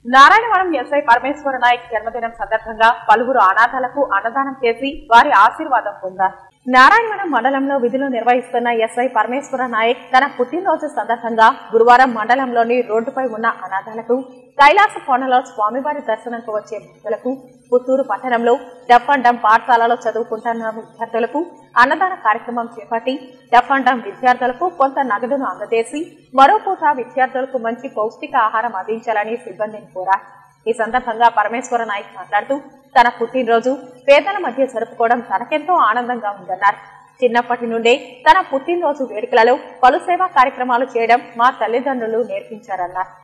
Narayanavaram SI పరమేశ్వర నాయక్ జన్మదినం సందర్భంగా పలువురు అనాథాలకు అన్నదానం చేసి వారి ఆశీర్వాదం పొందారు నారాయణవరం మండలంలో విధులు నిర్వహిస్తున్న ఎస్ఐ పరమేశ్వర నాయక్ తన పుట్టినరోజు సందర్భంగా గురువారం మండలంలోని రోడ్డుపై ఉన్న అనాథాలకు కైలాస కోనలో స్వామివారి దర్శనంకు వచ్చే భక్తులకు పుత్తూరు పట్టణంలో డఫండం పాఠశాలలో చదువుకుంటున్న విద్యార్థులకు అన్నదాన కార్యక్రమం చేపట్టి డఫండం విద్యార్థులకు కొంత నగదును అందజేసి మరో పూట విద్యార్థులకు మంచి పౌష్టిక ఆహారం అందించాలని సిబ్బందిని కోరారు ఈ సందర్భంగా పరమేశ్వర నాయక్ మాట్లాడుతూ తన పుట్టినరోజు పేదల మధ్య జరుపుకోవడం తనకెంతో ఆనందంగా ఉందన్నారు చిన్నప్పటి నుండే తన పుట్టినరోజు వేడుకలలో పలు సేవా కార్యక్రమాలు చేయడం మా తల్లిదండ్రులు నేర్పించారన్నారు